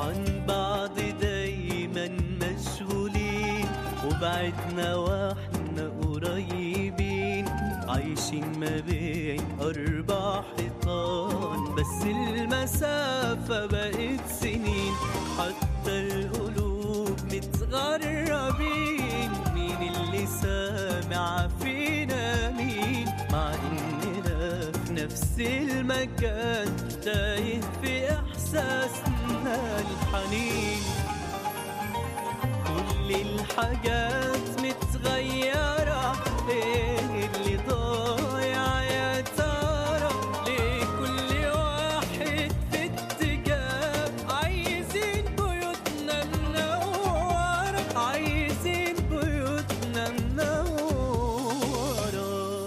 عن بعض دايما مشغولين وبعدنا واحنا قريبين عايشين ما بين أربع حيطان بس المسافة بقت سنين حتى القلوب متغربين مين اللي سامع فينا مين مع إننا في نفس المكان تايه في إحساسنا الحنين كل الحاجات متغيرة ايه اللي ضايع يا ترى ليه كل واحد في اتجاه عايزين بيوتنا منورة عايزين بيوتنا منورة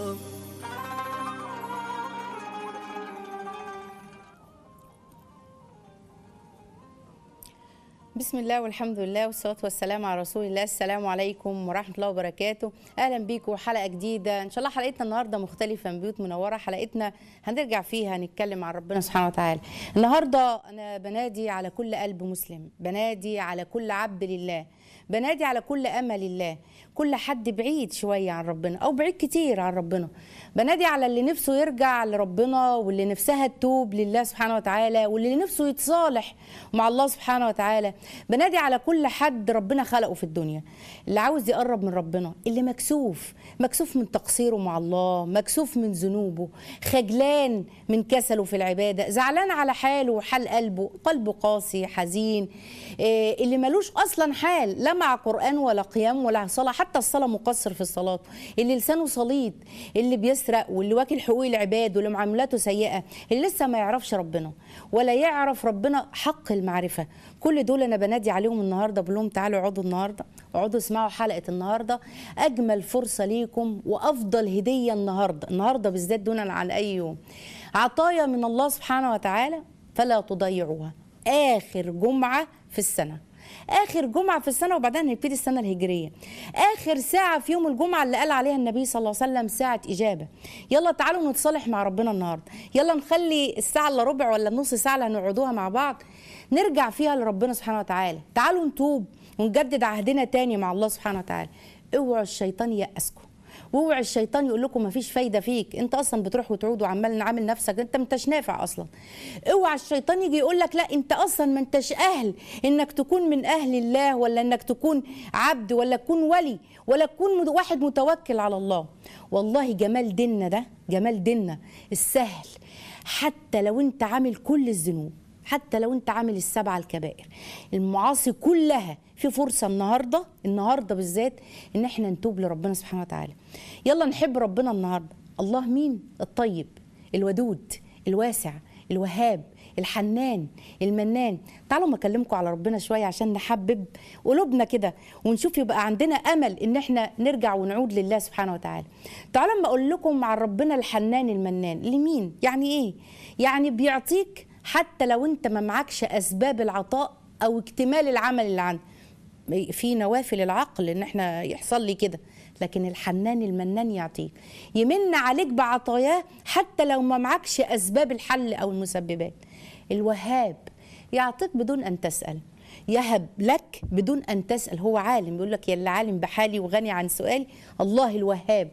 بسم الله والحمد لله والصلاة والسلام على رسول الله السلام عليكم ورحمة الله وبركاته أهلا بيكم حلقة جديدة إن شاء الله حلقتنا النهاردة مختلفة من بيوت منورة حلقتنا هنرجع فيها نتكلم عن ربنا سبحانه وتعالى النهاردة أنا بنادي على كل قلب مسلم بنادي على كل عبد لله بنادي على كل أمل الله كل حد بعيد شوية عن ربنا أو بعيد كتير عن ربنا بنادي على اللي نفسه يرجع لربنا واللي نفسها تتوب لله سبحانه وتعالى واللي نفسه يتصالح مع الله سبحانه وتعالى بنادي على كل حد ربنا خلقه في الدنيا اللي عاوز يقرب من ربنا اللي مكسوف مكسوف من تقصيره مع الله مكسوف من ذنوبه خجلان من كسله في العبادة زعلان على حاله وحال قلبه قلبه قاسي حزين إيه اللي ملوش أصلا حال لا مع قرآن ولا قيام ولا صلاة حتى الصلاة مقصر في الصلاة اللي لسانه صليط اللي بيسرق واللي واكل حقوق العباد واللي معاملاته سيئة اللي لسه ما يعرفش ربنا ولا يعرف ربنا حق المعرفة كل دول أنا بنادي عليهم النهاردة بقول لهم تعالوا اقعدوا النهاردة اقعدوا اسمعوا حلقة النهاردة أجمل فرصة ليكم وأفضل هدية النهاردة النهاردة بالذات دونا عن أي يوم عطايا من الله سبحانه وتعالى فلا تضيعوها آخر جمعة في السنة اخر جمعه في السنه وبعدين هنبتدي السنه الهجريه اخر ساعه في يوم الجمعه اللي قال عليها النبي صلى الله عليه وسلم ساعه اجابه يلا تعالوا نتصالح مع ربنا النهارده يلا نخلي الساعه الا ربع ولا النص ساعه اللي هنقعدوها مع بعض نرجع فيها لربنا سبحانه وتعالى تعالوا نتوب ونجدد عهدنا تاني مع الله سبحانه وتعالى اوعوا الشيطان يأسكم واوعى الشيطان يقول لكم مفيش فايده فيك انت اصلا بتروح وتعود وعمال عامل نفسك انت ما انتش نافع اصلا اوعى الشيطان يجي يقول لك لا انت اصلا ما انتش اهل انك تكون من اهل الله ولا انك تكون عبد ولا تكون ولي ولا تكون مد- واحد متوكل على الله والله جمال ديننا ده جمال ديننا السهل حتى لو انت عامل كل الذنوب حتى لو انت عامل السبعه الكبائر المعاصي كلها في فرصه النهارده النهارده بالذات ان احنا نتوب لربنا سبحانه وتعالى يلا نحب ربنا النهارده الله مين الطيب الودود الواسع الوهاب الحنان المنان تعالوا ما اكلمكم على ربنا شويه عشان نحبب قلوبنا كده ونشوف يبقى عندنا امل ان احنا نرجع ونعود لله سبحانه وتعالى تعالوا ما اقول لكم عن ربنا الحنان المنان لمين يعني ايه يعني بيعطيك حتى لو انت ما معكش اسباب العطاء او اكتمال العمل اللي عندك في نوافل العقل ان احنا يحصل لي كده لكن الحنان المنان يعطيك يمن عليك بعطاياه حتى لو ما معكش اسباب الحل او المسببات الوهاب يعطيك بدون ان تسال يهب لك بدون ان تسال هو عالم بيقول لك يا اللي عالم بحالي وغني عن سؤالي الله الوهاب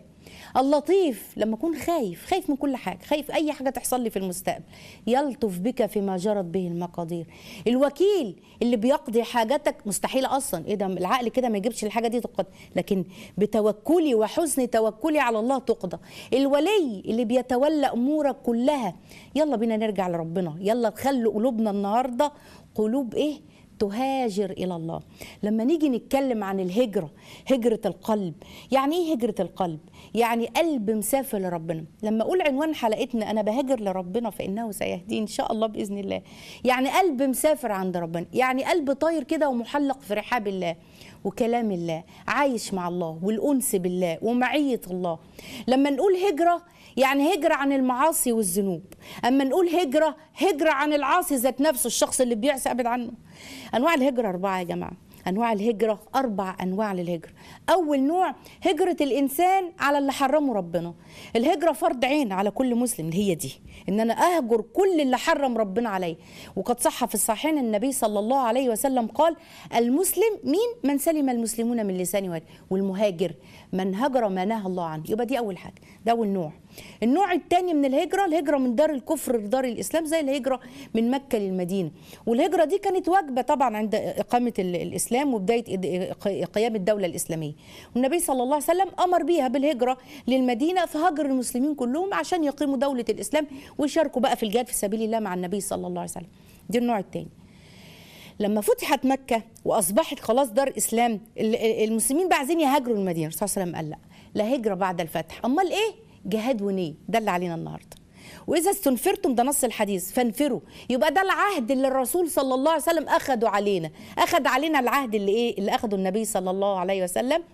اللطيف لما اكون خايف خايف من كل حاجه خايف اي حاجه تحصل لي في المستقبل يلطف بك فيما جرت به المقادير الوكيل اللي بيقضي حاجاتك مستحيل اصلا ايه ده العقل كده ما يجيبش الحاجه دي تقضى لكن بتوكلي وحسن توكلي على الله تقضى الولي اللي بيتولى امورك كلها يلا بينا نرجع لربنا يلا نخلي قلوبنا النهارده قلوب ايه تهاجر الى الله لما نيجي نتكلم عن الهجره هجره القلب يعني ايه هجره القلب يعني قلب مسافر لربنا لما اقول عنوان حلقتنا انا بهاجر لربنا فانه سيهدي ان شاء الله باذن الله يعني قلب مسافر عند ربنا يعني قلب طاير كده ومحلق في رحاب الله وكلام الله عايش مع الله والانس بالله ومعيه الله لما نقول هجره يعني هجرة عن المعاصي والذنوب أما نقول هجرة هجرة عن العاصي ذات نفسه الشخص اللي بيعصي أبعد عنه أنواع الهجرة أربعة يا جماعة انواع الهجره اربع انواع للهجره اول نوع هجره الانسان على اللي حرمه ربنا الهجره فرض عين على كل مسلم اللي هي دي ان انا اهجر كل اللي حرم ربنا عليه وقد صح في الصحيحين النبي صلى الله عليه وسلم قال المسلم مين من سلم المسلمون من لسانه ويده والمهاجر من هجر ما نهى الله عنه يبقى دي اول حاجه ده اول نوع النوع الثاني من الهجره الهجره من دار الكفر لدار الاسلام زي الهجره من مكه للمدينه والهجره دي كانت واجبه طبعا عند اقامه ال- الاسلام وبدايه إد- قيام الدوله الاسلاميه والنبي صلى الله عليه وسلم امر بيها بالهجره للمدينه فهاجر المسلمين كلهم عشان يقيموا دوله الاسلام ويشاركوا بقى في الجهاد في سبيل الله مع النبي صلى الله عليه وسلم دي النوع الثاني لما فتحت مكة وأصبحت خلاص دار إسلام ال- ال- المسلمين بقى عايزين يهاجروا المدينة الرسول صلى الله عليه وسلم قال لا لا هجرة بعد الفتح أمال إيه جهاد ونية ده اللي علينا النهاردة وإذا استنفرتم ده نص الحديث فانفروا يبقى ده العهد اللي الرسول صلى الله عليه وسلم أخده علينا أخد علينا العهد اللي إيه اللي أخده النبي صلى الله عليه وسلم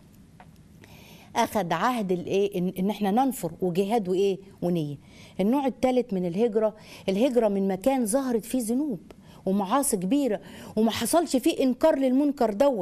اخذ عهد الايه ان, إن احنا ننفر وجهاد وايه ونيه النوع الثالث من الهجره الهجره من مكان ظهرت فيه ذنوب ومعاصي كبيرة وما حصلش فيه إنكار للمنكر دون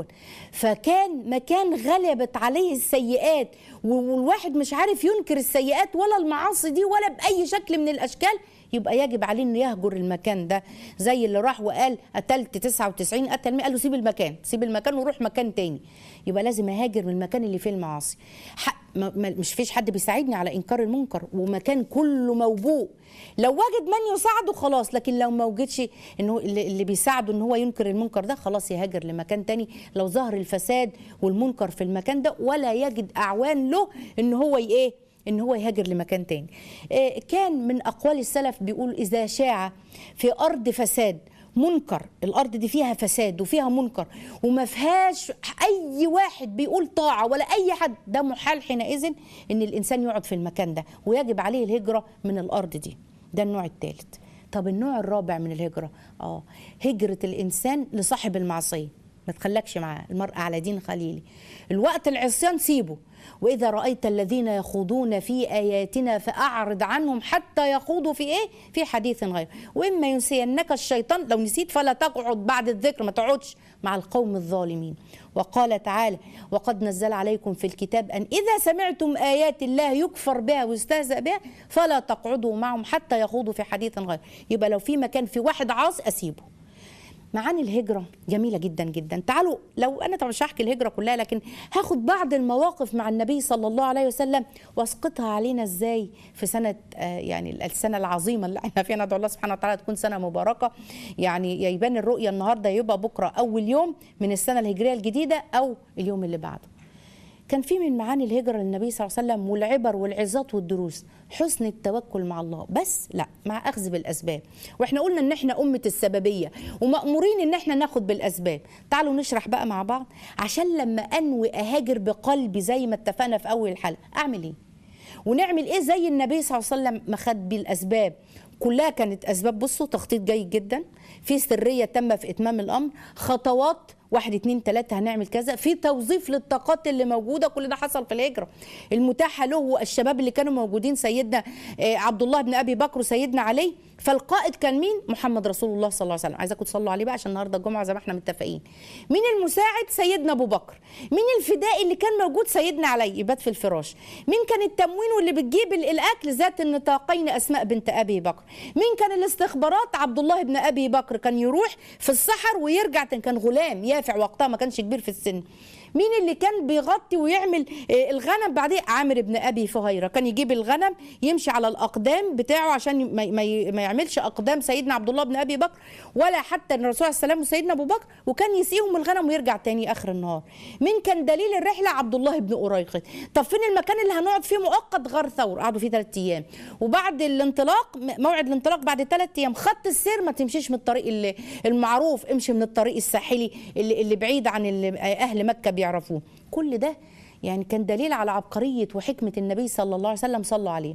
فكان مكان غلبت عليه السيئات والواحد مش عارف ينكر السيئات ولا المعاصي دي ولا بأي شكل من الأشكال يبقى يجب عليه انه يهجر المكان ده زي اللي راح وقال قتلت 99 قتل 100 قال له سيب المكان سيب المكان وروح مكان تاني يبقى لازم اهاجر من المكان اللي فيه المعاصي حق ما ما- مش فيش حد بيساعدني على انكار المنكر ومكان كله موبوء لو وجد من يساعده خلاص لكن لو ما وجدش انه اللي اللي بيساعده ان هو ينكر المنكر ده خلاص يهاجر لمكان تاني لو ظهر الفساد والمنكر في المكان ده ولا يجد اعوان له ان هو ي- ايه ان هو يهاجر لمكان تاني آه، كان من اقوال السلف بيقول اذا شاع في ارض فساد منكر الارض دي فيها فساد وفيها منكر وما فيهاش اي واحد بيقول طاعه ولا اي حد ده محال حينئذ ان الانسان يقعد في المكان ده ويجب عليه الهجره من الارض دي ده النوع الثالث طب النوع الرابع من الهجره اه هجره الانسان لصاحب المعصيه ما تخلكش معاه المرء على دين خليلي الوقت العصيان سيبه واذا رايت الذين يخوضون في اياتنا فاعرض عنهم حتى يخوضوا في ايه في حديث غير واما ينسينك الشيطان لو نسيت فلا تقعد بعد الذكر ما تقعدش مع القوم الظالمين وقال تعالى وقد نزل عليكم في الكتاب ان اذا سمعتم ايات الله يكفر بها ويستهزأ بها فلا تقعدوا معهم حتى يخوضوا في حديث غير يبقى لو في مكان في واحد عاص اسيبه معاني الهجرة جميلة جدا جدا تعالوا لو أنا طبعا مش هحكي الهجرة كلها لكن هاخد بعض المواقف مع النبي صلى الله عليه وسلم واسقطها علينا ازاي في سنة آه، يعني السنة العظيمة اللي احنا فيها ندعو الله سبحانه وتعالى تكون سنة مباركة يعني يا يبان الرؤية النهاردة يبقى بكرة أول يوم من السنة الهجرية الجديدة أو اليوم اللي بعده كان في من معاني الهجرة للنبي صلى الله عليه وسلم والعبر والعظات والدروس حسن التوكل مع الله بس لا مع أخذ بالأسباب واحنا قلنا ان احنا أمة السببية ومأمورين ان احنا ناخد بالأسباب تعالوا نشرح بقى مع بعض عشان لما أنوي أهاجر بقلبي زي ما اتفقنا في أول الحلقة أعمل إيه ونعمل ايه زي النبي صلى الله عليه وسلم ما خد بالاسباب كلها كانت اسباب بصوا تخطيط جيد جدا في سريه تامه في اتمام الامر خطوات واحد اتنين تلاته هنعمل كذا في توظيف للطاقات اللي موجوده كل ده حصل في الهجره المتاحه له والشباب اللي كانوا موجودين سيدنا آه، عبد الله بن ابي بكر وسيدنا علي فالقائد كان مين محمد رسول الله صلى الله عليه وسلم عايزاكم تصلوا عليه بقى عشان النهارده الجمعه زي ما احنا متفقين مين المساعد سيدنا ابو بكر مين الفدائي اللي كان موجود سيدنا علي يبات في الفراش مين كان التموين واللي بتجيب ال- الاكل ذات النطاقين اسماء بنت ابي بكر مين كان الاستخبارات عبد الله بن ابي بكر كان يروح في الصحر ويرجع كان غلام يافع وقتها ما كانش كبير في السن مين اللي كان بيغطي ويعمل آه، الغنم بعدين عامر بن ابي فهيره كان يجيب الغنم يمشي على الاقدام بتاعه عشان ما, ما, ي- ما يعملش اقدام سيدنا عبد الله بن ابي بكر ولا حتى الرسول عليه السلام وسيدنا ابو بكر وكان يسقيهم الغنم ويرجع تاني اخر النهار مين كان دليل الرحله عبد الله بن قريقط طب فين المكان اللي هنقعد فيه مؤقت غار ثور قعدوا فيه ثلاث ايام وبعد الانطلاق م- موعد الانطلاق بعد ثلاث ايام خط السير ما تمشيش من الطريق اللي المعروف امشي من الطريق الساحلي اللي, اللي بعيد عن اللي اهل مكه بيعرفوه كل ده يعني كان دليل على عبقريه وحكمه النبي صلى الله عليه وسلم صلوا عليه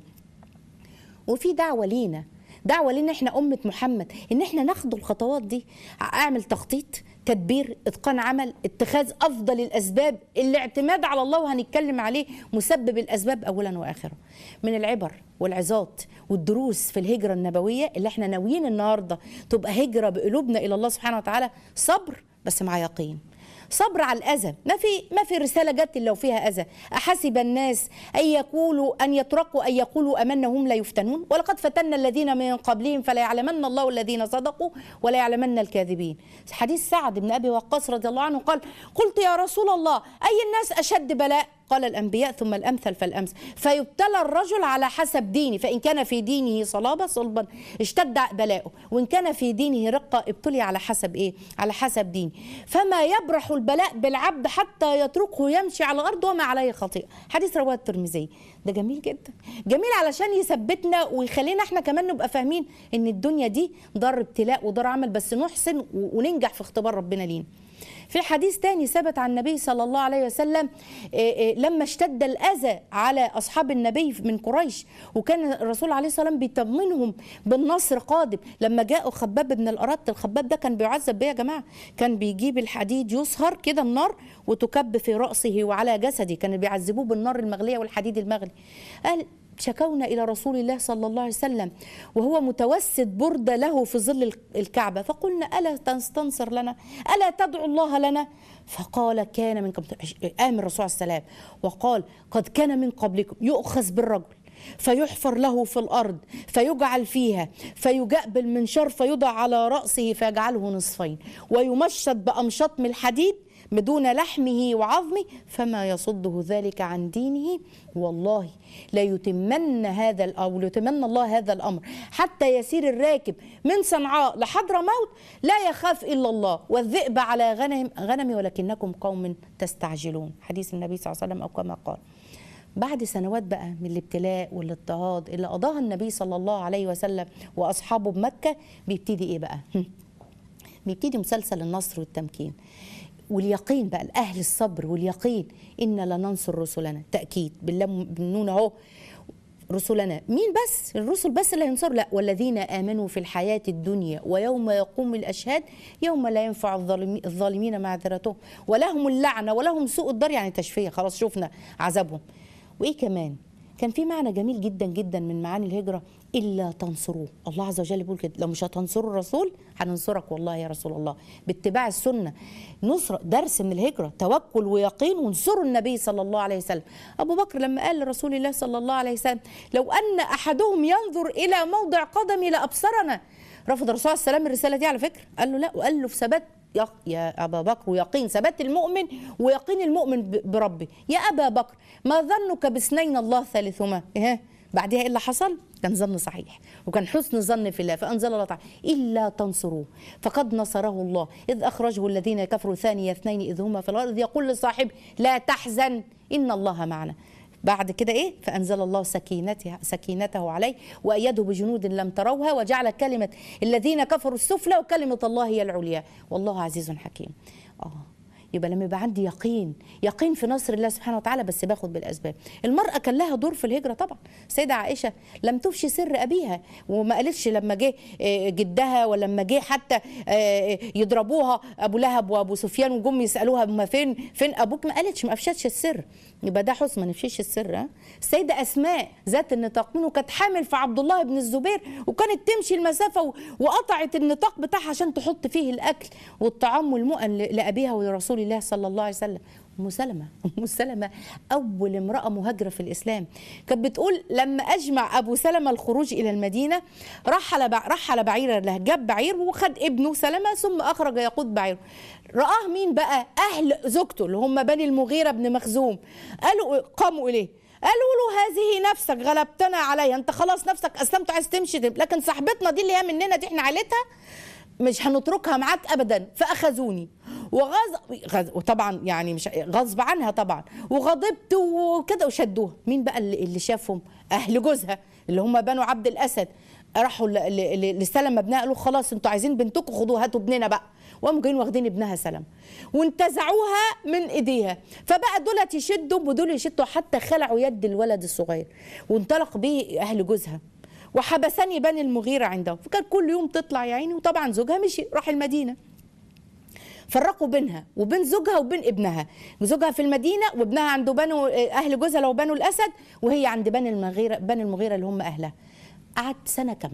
وفي دعوه لينا دعوه لينا احنا امه محمد ان احنا ناخد الخطوات دي اعمل تخطيط تدبير اتقان عمل اتخاذ افضل الاسباب الاعتماد على الله وهنتكلم عليه مسبب الاسباب اولا واخرا من العبر والعظات والدروس في الهجره النبويه اللي احنا ناويين النهارده تبقى هجره بقلوبنا الى الله سبحانه وتعالى صبر بس مع يقين صبر على الاذى ما في ما في رساله جت الا وفيها اذى احسب الناس ان يقولوا ان يتركوا ان يقولوا امنا هم لا يفتنون ولقد فتنا الذين من قبلهم فلا يعلمن الله الذين صدقوا ولا يعلمن الكاذبين حديث سعد بن ابي وقاص رضي الله عنه قال قلت يا رسول الله اي الناس اشد بلاء قال الأنبياء ثم الأمثل فالأمثل فيبتلى الرجل على حسب دينه فإن كان في دينه صلابة صلبا اشتد بلاؤه وإن كان في دينه رقة ابتلي على حسب إيه على حسب دينه فما يبرح البلاء بالعبد حتى يتركه يمشي على الأرض وما عليه خطيئة حديث رواه الترمذي ده جميل جدا جميل علشان يثبتنا ويخلينا احنا كمان نبقى فاهمين ان الدنيا دي دار ابتلاء ودار عمل بس نحسن وننجح في اختبار ربنا لينا في حديث تاني ثبت عن النبي صلى الله عليه وسلم إيه إيه لما اشتد الأذى على أصحاب النبي من قريش وكان الرسول عليه الصلاة والسلام بيطمنهم بالنصر قادم لما جاءوا خباب بن الأرط الخباب ده كان بيعذب بيه يا جماعة كان بيجيب الحديد يصهر كده النار وتكب في رأسه وعلى جسده كانوا بيعذبوه بالنار المغلية والحديد المغلي قال شكونا إلى رسول الله صلى الله عليه وسلم وهو متوسد بردة له في ظل الكعبة فقلنا ألا تستنصر لنا ألا تدعو الله لنا فقال كان من قبل آمن الرسول عليه السلام وقال قد كان من قبلكم يؤخذ بالرجل فيحفر له في الأرض فيجعل فيها فيجاء بالمنشار فيوضع على رأسه فيجعله نصفين ويمشط بأمشاط من الحديد بدون لحمه وعظمه فما يصده ذلك عن دينه والله لا يتمن هذا او يتمنى الله هذا الامر حتى يسير الراكب من صنعاء لحضرموت لا يخاف الا الله والذئب على غنم غنمي ولكنكم قوم تستعجلون حديث النبي صلى الله عليه وسلم او كما قال بعد سنوات بقى من الابتلاء والاضطهاد اللي قضاها النبي صلى الله عليه وسلم واصحابه بمكه بيبتدي ايه بقى؟ بيبتدي مسلسل النصر والتمكين واليقين بقى الاهل الصبر واليقين ان لننصر رسلنا تاكيد بالله بالنون اهو رسلنا مين بس الرسل بس اللي هينصروا لا والذين امنوا في الحياه الدنيا ويوم يقوم الاشهاد يوم لا ينفع الظالمين, الظالمين معذرتهم ولهم اللعنه ولهم سوء الدار يعني تشفيه خلاص شفنا عذابهم وايه كمان كان في معنى جميل جدا جدا من معاني الهجره الا تنصروه الله عز وجل بيقول كده لو مش هتنصروا الرسول هننصرك والله يا رسول الله باتباع السنه نصره درس من الهجره توكل ويقين وانصروا النبي صلى الله عليه وسلم ابو بكر لما قال لرسول الله صلى الله عليه وسلم لو ان احدهم ينظر الى موضع قدمي لابصرنا رفض الرسول عليه السلام الرساله دي على فكره قال له لا وقال له في ثبات يا أبا بكر ويقين ثبات المؤمن ويقين المؤمن بربه يا أبا بكر ما ظنك باثنين الله ثالثهما إيه؟ بعدها إيه اللي حصل كان ظن صحيح وكان حسن ظن في الله فأنزل الله تعالى إلا تنصروه فقد نصره الله إذ أخرجه الذين كفروا ثاني اثنين إذ هما في الأرض يقول لصاحبه لا تحزن إن الله معنا بعد كده ايه فانزل الله سكينته سكينته عليه وايده بجنود لم تروها وجعل كلمه الذين كفروا السفلى وكلمه الله هي العليا والله عزيز حكيم اه يبقى لما يبقى عندي يقين يقين في نصر الله سبحانه وتعالى بس باخد بالاسباب المراه كان لها دور في الهجره طبعا السيده عائشه لم تفشي سر ابيها وما قالتش لما جه جدها ولما جه حتى يضربوها ابو لهب وابو سفيان وجم يسالوها ما فين فين ابوك ما قالتش ما افشتش السر يبقى ده حسن ما نفشيش السر ها السيده اسماء ذات النطاق منه كانت حامل في عبد الله بن الزبير وكانت تمشي المسافه وقطعت النطاق بتاعها عشان تحط فيه الاكل والطعام والمؤن لابيها ولرسول الله صلى الله عليه وسلم ام سلمه ام سلمه اول امراه مهاجره في الاسلام كانت بتقول لما اجمع ابو سلمه الخروج الى المدينه رحل رحل بعيرا له جاب بعير وخد ابنه سلمه ثم اخرج يقود بعيره رآه مين بقى اهل زوجته اللي هم بني المغيره بن مخزوم قالوا قاموا اليه قالوا له هذه نفسك غلبتنا عليها انت خلاص نفسك اسلمت عايز تمشي لكن صاحبتنا دي اللي هي مننا دي احنا عيلتها مش هنتركها معاك ابدا فاخذوني وغض وطبعا يعني مش غصب عنها طبعا وغضبت وكده وشدوها مين بقى اللي, اللي شافهم اهل جوزها اللي هم بنو عبد الاسد راحوا لسلمى ابنها قالوا خلاص انتوا عايزين بنتكم خدوها هاتوا ابننا بقى وقاموا جايين واخدين ابنها سلمى وانتزعوها من ايديها فبقى دولت يشدوا ودول يشدوا حتى خلعوا يد الولد الصغير وانطلق به اهل جوزها وحبسني بني المغيرة عندهم فكان كل يوم تطلع يا عيني وطبعا زوجها مشي راح المدينة فرقوا بينها وبين زوجها وبين ابنها زوجها في المدينة وابنها عند بنو أهل جوزها لو بنو الأسد وهي عند بني المغيرة بني المغيرة اللي هم أهلها قعدت سنة كاملة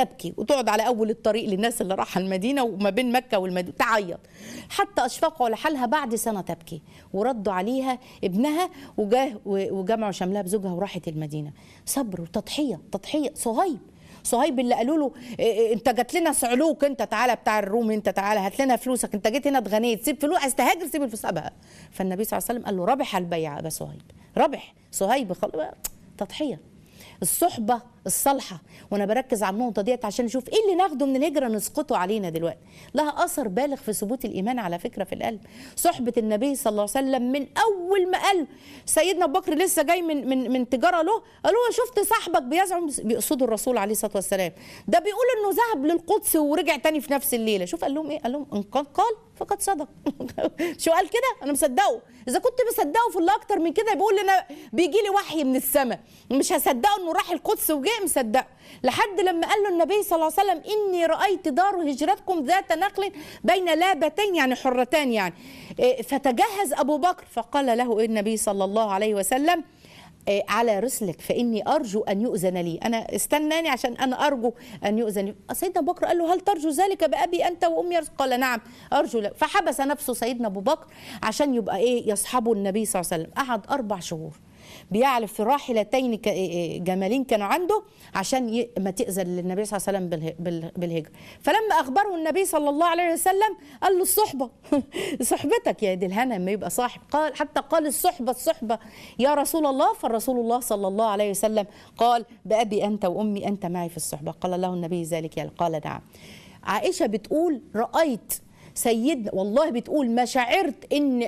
تبكي وتقعد على اول الطريق للناس اللي رايحه المدينه وما بين مكه والمدينه تعيط حتى اشفقوا على حالها بعد سنه تبكي وردوا عليها ابنها وجاه وجمعوا شملها بزوجها وراحت المدينه صبر وتضحيه تضحيه صهيب صهيب اللي قالوا له إيه إيه انت جات لنا صعلوك انت تعالى بتاع الروم انت تعالى هات لنا فلوسك انت جيت هنا اتغنيت سيب فلوس عايز تهاجر سيب الفلوس ابها فالنبي صلى الله عليه وسلم قال له ربح البيع ابا صهيب ربح صهيب خلاص تضحيه الصحبة الصالحة وأنا بركز على النقطة ديت عشان نشوف إيه اللي ناخده من الهجرة نسقطه علينا دلوقتي لها أثر بالغ في ثبوت الإيمان على فكرة في القلب صحبة النبي صلى الله عليه وسلم من أول ما قال سيدنا أبو بكر لسه جاي من من من تجارة له قالوا له شفت صاحبك بيزعم بيقصدوا الرسول عليه الصلاة والسلام ده بيقول إنه ذهب للقدس ورجع تاني في نفس الليلة شوف قال لهم إيه قال لهم إن قال قال فقد صدق شو قال كده انا مصدقه اذا كنت مصدقه في الله اكتر من كده بيقول لنا بيجي لي وحي من السماء مش هصدقه انه راح القدس وجاء مصدقه لحد لما قال له النبي صلى الله عليه وسلم اني رايت دار هجرتكم ذات نقل بين لابتين يعني حرتان يعني فتجهز ابو بكر فقال له النبي صلى الله عليه وسلم على رسلك فاني ارجو ان يؤذن لي انا استناني عشان انا ارجو ان يؤذن لي سيدنا ابو بكر قال له هل ترجو ذلك بابي انت وامي قال نعم ارجو لك فحبس نفسه سيدنا ابو بكر عشان يبقى ايه يصحبه النبي صلى الله عليه وسلم قعد اربع شهور بيعلف في راحلتين جمالين كانوا عنده عشان ما تأذن للنبي صلى الله عليه وسلم بالهجرة فلما أخبره النبي صلى الله عليه وسلم قال له الصحبة صحبتك يا دي الهنا ما يبقى صاحب قال حتى قال الصحبة الصحبة يا رسول الله فالرسول الله صلى الله عليه وسلم قال بأبي أنت وأمي أنت معي في الصحبة قال له النبي ذلك قال نعم عائشة بتقول رأيت سيدنا والله بتقول ما شعرت ان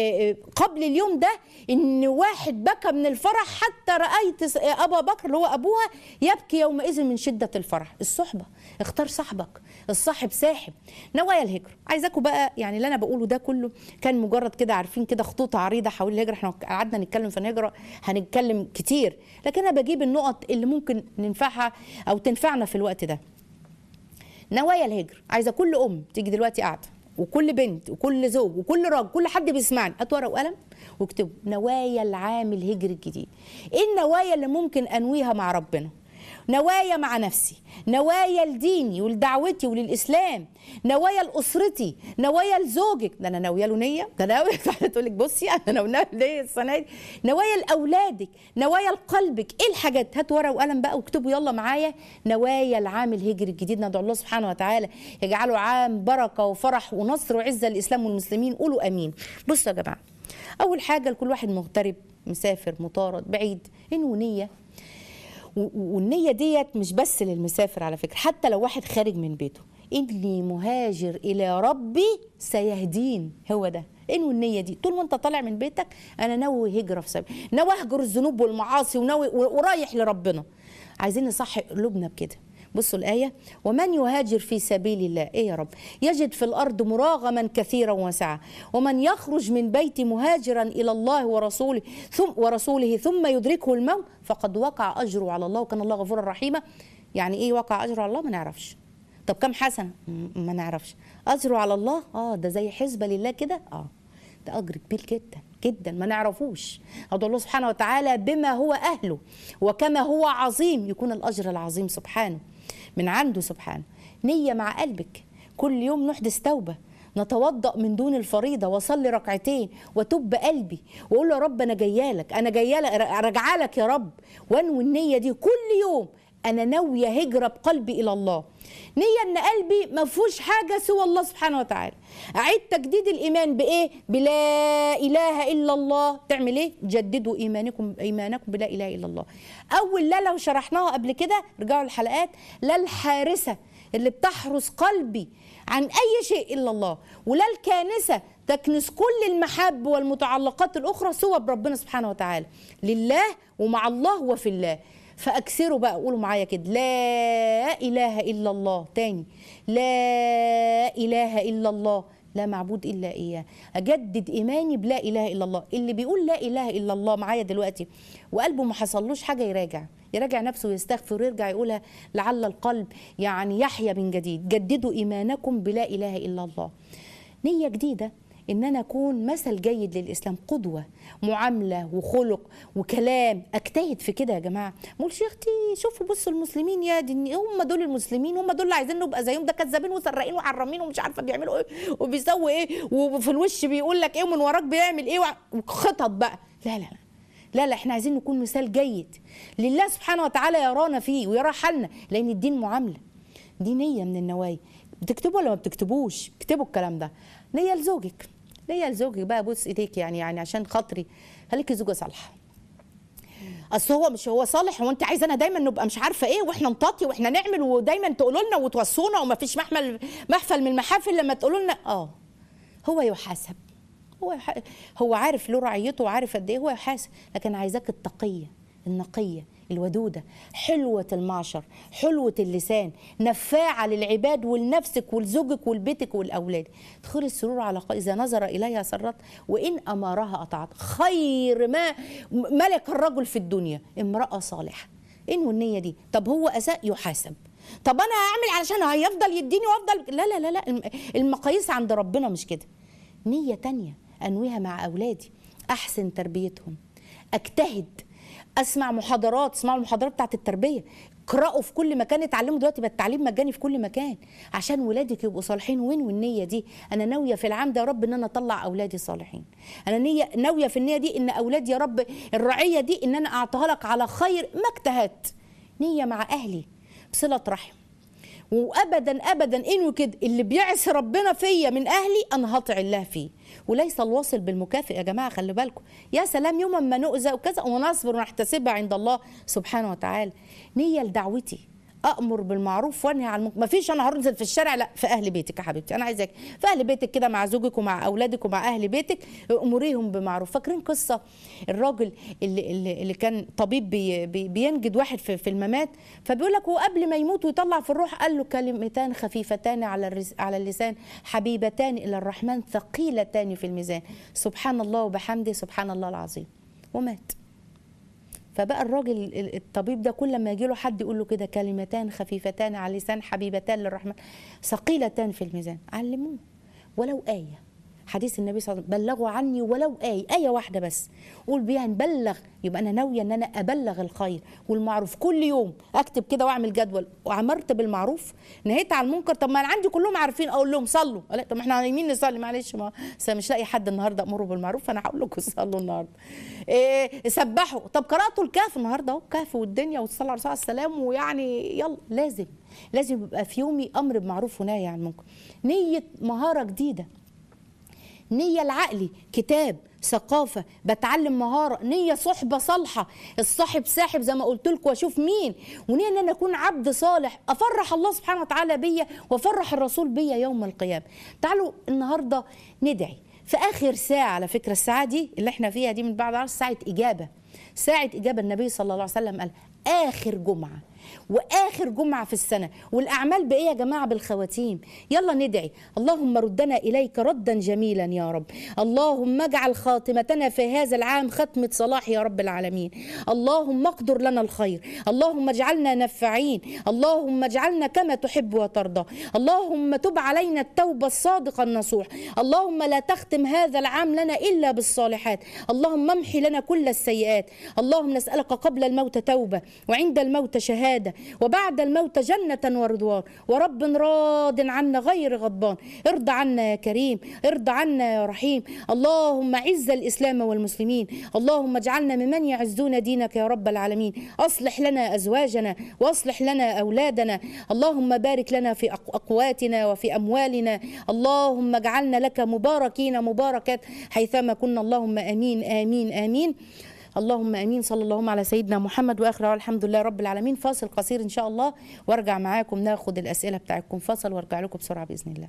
قبل اليوم ده ان واحد بكى من الفرح حتى رايت ابا بكر اللي هو ابوها يبكي يومئذ من شده الفرح الصحبه اختار صاحبك الصاحب ساحب نوايا الهجره عايزاكم بقى يعني اللي انا بقوله ده كله كان مجرد كده عارفين كده خطوط عريضه حول الهجره احنا قعدنا نتكلم في الهجره هنتكلم كتير لكن انا بجيب النقط اللي ممكن ننفعها او تنفعنا في الوقت ده نوايا الهجر عايزه كل ام تيجي دلوقتي قاعده وكل بنت وكل زوج وكل راجل كل حد بيسمعني هات ورقه وقلم واكتبوا نوايا العام الهجري الجديد ايه النوايا اللي ممكن انويها مع ربنا نوايا مع نفسي نوايا لديني ولدعوتي وللاسلام نوايا لاسرتي نوايا لزوجك ده انا ناويه له نيه ده انا ناويه تقول لك بصي انا ناويه ليه السنه دي نوايا لاولادك نوايا لقلبك ايه الحاجات هات ورقه وقلم بقى واكتبوا يلا معايا نوايا العام الهجري الجديد ندعو الله سبحانه وتعالى يجعله عام بركه وفرح ونصر وعزه للاسلام والمسلمين قولوا امين بصوا يا جماعه اول حاجه لكل واحد مغترب مسافر مطارد بعيد انه نيه والنيه ديت مش بس للمسافر على فكره حتى لو واحد خارج من بيته اني مهاجر الى ربي سيهدين هو ده انوي النيه دي طول ما انت طالع من بيتك انا ناوي هجره في سبيل ناوي اهجر الذنوب والمعاصي وناوي ورايح لربنا عايزين نصحي قلوبنا بكده بصوا الآية ومن يهاجر في سبيل الله إيه يا رب يجد في الأرض مراغما كثيرا واسعا ومن يخرج من بيت مهاجرا إلى الله ورسوله ثم ورسوله ثم يدركه الموت فقد وقع أجره على الله وكان الله غفورا رحيما يعني إيه وقع أجره على الله ما نعرفش طب كم حسنة ما نعرفش أجره على الله آه ده زي حسبة لله كده آه ده أجر كبير جدا جدا ما نعرفوش أدعو الله سبحانه وتعالى بما هو أهله وكما هو عظيم يكون الأجر العظيم سبحانه من عنده سبحانه نية مع قلبك كل يوم نحدث توبة نتوضأ من دون الفريضة وصلي ركعتين وتب قلبي وأقول له يا رب أنا جايالك أنا جايالك راجعة لك يا رب وأنوي النية دي كل يوم أنا ناوية هجرة بقلبي إلى الله نية ان قلبي ما فيهوش حاجة سوى الله سبحانه وتعالى اعيد تجديد الايمان بايه بلا اله الا الله تعمل ايه جددوا ايمانكم ايمانكم بلا اله الا الله اول لا لو شرحناها قبل كده رجعوا الحلقات لا الحارسة اللي بتحرس قلبي عن اي شيء الا الله ولا الكانسة تكنس كل المحب والمتعلقات الاخرى سوى بربنا سبحانه وتعالى لله ومع الله وفي الله فاكثروا بقى قولوا معايا كده لا اله الا الله تاني لا اله الا الله لا معبود الا اياه اجدد ايماني بلا اله الا الله اللي بيقول لا اله الا الله معايا دلوقتي وقلبه ما حصلوش حاجه يراجع يراجع نفسه ويستغفر ويرجع يقولها لعل القلب يعني يحيا من جديد جددوا ايمانكم بلا اله الا الله نيه جديده ان انا اكون مثل جيد للاسلام قدوه معامله وخلق وكلام اجتهد في كده يا جماعه ما اقولش يا اختي شوفوا بصوا المسلمين يا دي هم دول المسلمين هم دول اللي عايزين نبقى زيهم ده كذابين وسراقين وحرامين ومش عارفه بيعملوا ايه وبيسووا ايه وفي الوش بيقول لك ايه ومن وراك بيعمل ايه وخطط بقى لا لا لا لا لا احنا عايزين نكون مثال جيد لله سبحانه وتعالى يرانا فيه ويرى حالنا لان الدين معامله دي نيه من النوايا بتكتبوا ولا ما بتكتبوش اكتبوا الكلام ده نيه لزوجك نيه لزوجك بقى بص ايديك يعني يعني عشان خاطري خليكي زوجه صالحه اصل هو مش هو صالح هو انت عايزانا دايما نبقى مش عارفه ايه واحنا نطاطي واحنا نعمل ودايما تقولوا لنا وتوصونا وما فيش محمل محفل من المحافل لما تقولوا لنا اه هو يحاسب هو يح... هو عارف له رعيته وعارف قد ايه هو يحاسب لكن عايزاك التقيه النقيه الودوده حلوه المعشر حلوه اللسان نفاعه للعباد ولنفسك ولزوجك ولبيتك ولاولادك ادخلي السرور على قلبي اذا نظر اليها سرت وان امرها اطاعت خير ما ملك الرجل في الدنيا امراه صالحه انه النيه دي طب هو اساء يحاسب طب انا هعمل علشان هيفضل يديني وافضل لا لا لا لا المقاييس عند ربنا مش كده نيه تانية انويها مع اولادي احسن تربيتهم اجتهد اسمع محاضرات اسمعوا المحاضرات بتاعت التربيه اقرأوا في كل مكان اتعلموا دلوقتي بقى التعليم مجاني في كل مكان عشان ولادك يبقوا صالحين وين والنية دي انا ناوية في العام ده يا رب ان انا اطلع اولادي صالحين انا نية ناوية في النية دي ان اولادي يا رب الرعية دي ان انا اعطيها لك على خير ما اجتهدت نية مع اهلي بصلة رحم وابدا ابدا انوي كده اللي بيعصي ربنا فيا من اهلي انا هطع الله فيه وليس الواصل بالمكافئ يا جماعه خلي بالكم يا سلام يوم ما نؤذى وكذا ونصبر ونحتسبها عند الله سبحانه وتعالى نيه لدعوتي امر بالمعروف وانهي عن المنكر مفيش انا هنزل في الشارع لا في اهل بيتك يا حبيبتي انا عايزاك في اهل بيتك كده مع زوجك ومع اولادك ومع اهل بيتك اموريهم بمعروف فاكرين قصه الراجل اللي اللي, اللي كان طبيب بي بي بينجد واحد في, في الممات فبيقول لك هو قبل ما يموت ويطلع في الروح قال له كلمتان خفيفتان على الرز على اللسان حبيبتان الى الرحمن ثقيلتان في الميزان سبحان الله وبحمده سبحان الله العظيم ومات فبقى الراجل الطبيب ده كل ما يجي له حد يقول له كده كلمتان خفيفتان على اللسان حبيبتان للرحمن ثقيلتان في الميزان علموه ولو آية حديث النبي صلى الله عليه وسلم بلغوا عني ولو آية آية واحدة بس قول بيها نبلغ يبقى أنا ناوية إن أنا أبلغ الخير والمعروف كل يوم أكتب كده وأعمل جدول وعمرت بالمعروف نهيت على المنكر طب ما أنا عندي كلهم عارفين أقول لهم صلوا لا طب ما إحنا نايمين نصلي معلش ما مش لاقي حد النهاردة أمره بالمعروف فأنا هقول لكم صلوا النهاردة إيه سبحوا طب قرأتوا الكهف النهاردة أهو الكهف والدنيا والصلاة على الرسول عليه السلام ويعني يلا لازم لازم يبقى في يومي أمر بمعروف ونهي عن المنكر نية مهارة جديدة نية العقلي كتاب ثقافة بتعلم مهارة نية صحبة صالحة الصاحب ساحب زي ما قلت لكم واشوف مين ونية ان انا اكون عبد صالح افرح الله سبحانه وتعالى بيا وافرح الرسول بيا يوم القيامة تعالوا النهاردة ندعي في اخر ساعة على فكرة الساعة دي اللي احنا فيها دي من بعد عصر ساعة اجابة ساعة اجابة النبي صلى الله عليه وسلم قال اخر جمعة واخر جمعه في السنه والاعمال بايه يا جماعه بالخواتيم يلا ندعي اللهم ردنا اليك ردا جميلا يا رب اللهم اجعل خاتمتنا في هذا العام ختمه صلاح يا رب العالمين اللهم اقدر لنا الخير اللهم اجعلنا نفعين اللهم اجعلنا كما تحب وترضى اللهم تب علينا التوبه الصادقه النصوح اللهم لا تختم هذا العام لنا الا بالصالحات اللهم امحي لنا كل السيئات اللهم نسالك قبل الموت توبه وعند الموت شهاده شهادة وبعد الموت جنة ورضوان ورب راض عنا غير غضبان ارضى عنا يا كريم ارضى عنا يا رحيم اللهم عز الإسلام والمسلمين اللهم اجعلنا ممن يعزون دينك يا رب العالمين أصلح لنا أزواجنا وأصلح لنا أولادنا اللهم بارك لنا في أقواتنا وفي أموالنا اللهم اجعلنا لك مباركين مباركات حيثما كنا اللهم آمين آمين آمين اللهم امين صلى اللهم على سيدنا محمد واخر الحمد لله رب العالمين فاصل قصير ان شاء الله وارجع معاكم ناخد الاسئله بتاعتكم فاصل وارجع لكم بسرعه باذن الله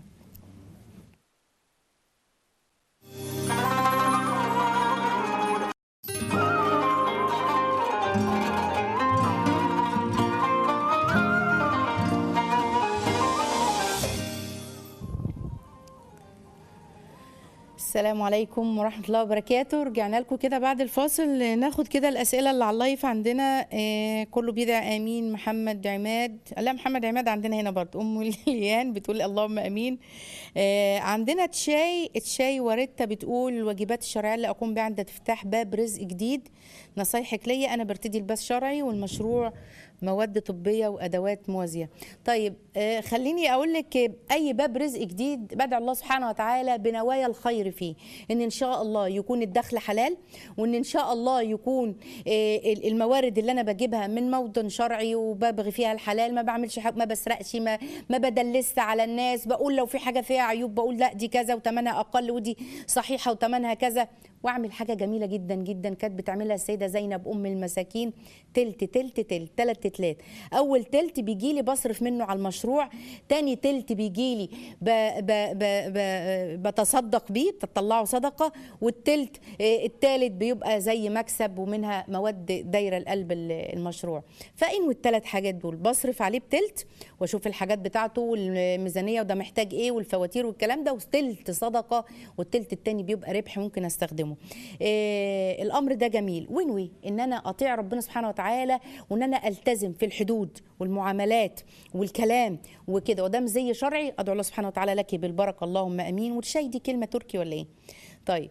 السلام السلام عليكم ورحمة الله وبركاته رجعنا لكم كده بعد الفاصل ناخد كده الأسئلة اللي على اللايف عندنا آه كله بيدعي آمين محمد عماد لا محمد عماد عندنا هنا برضه أم ليان بتقول اللهم آمين آه عندنا تشاي تشاي وريتا بتقول الواجبات الشرعية اللي أقوم بها عند افتتاح باب رزق جديد نصايحك ليا أنا برتدي لباس شرعي والمشروع مواد طبية وأدوات موازية طيب آه خليني أقول لك أي باب رزق جديد بدعو الله سبحانه وتعالى بنوايا الخير فيه إن إن شاء الله يكون الدخل حلال وإن إن شاء الله يكون آه الموارد اللي أنا بجيبها من موطن شرعي وببغي فيها الحلال ما بعملش حاجة ما بسرقش ما ما بدلس على الناس بقول لو في حاجة فيها عيوب بقول لا دي كذا وتمنها أقل ودي صحيحة وتمنها كذا واعمل حاجه جميله جدا جدا كانت بتعملها السيده زينب م المساكين تلت تلت تلت تلت تلات اول تلت بيجي لي بصرف منه على المشروع تاني تلت بيجي لي ب ب ب ب بتصدق بيه بتطلعه صدقه والتلت آه، التالت بيبقى زي مكسب ومنها مواد دايره لقلب المشروع فانوي الثلاث حاجات دول بصرف عليه بتلت واشوف الحاجات بتاعته والميزانيه وده محتاج ايه والفواتير والكلام ده وتلت صدقه والتلت التاني بيبقى ربح ممكن استخدمه إيه الامر ده جميل وانوي ان انا اطيع ربنا سبحانه وتعالى وان انا التزم في الحدود والمعاملات والكلام وكده وده زي شرعي ادعو الله سبحانه وتعالى لك بالبركه اللهم امين والشاي دي كلمه تركي ولا ايه طيب